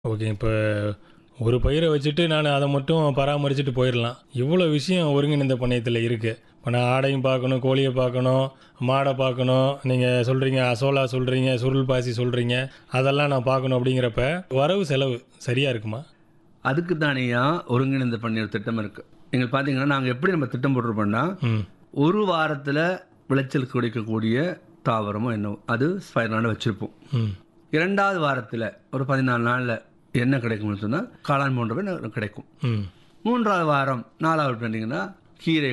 Okay. இப்ப ஒரு பயிர வச்சுட்டு நானு அத மட்டும் பராமரிச்சுட்டு போயிரலாம். இவ்வளோ விஷயம் ஒருங்கிணைந்த பண்ணையத்தில இருக்கு. இப்ப நான் ஆடையும் பார்க்கணும், கோழிய பார்க்கணும், மாட பார்க்கணும். நீங்க சொல்றீங்க அசோலா சொல்றீங்க, சுருள் பாசி சொல்றீங்க. அதெல்லாம் நான் பார்க்கணும் அப்படிங்கிறப்ப, வரவு செலவு சரியா இருக்குமா? அதுக்கு தானேயா ஒருங்கிணைந்த பண்ணைய திட்டம் இருக்கு. நீங்க பார்த்தீங்கன்னா, நாங்க எப்படி நம்ம திட்டம் போட்டிருப்போம்னா, ம். ஒரு வாரத்துல விளைச்சல் கிடைக்கக்கூடிய தாவரமோ என்னவோ அது ஸ்பைரலான வச்சிருப்போம். ம். 2வது வாரத்துல ஒரு 14 நாள்ல என்ன கிடைக்கும்னு சொன்னா, காளான் போன்றவை கிடைக்கும். ம். 3வது வாரம் 4வது பார்த்தீங்கன்னா, கீரை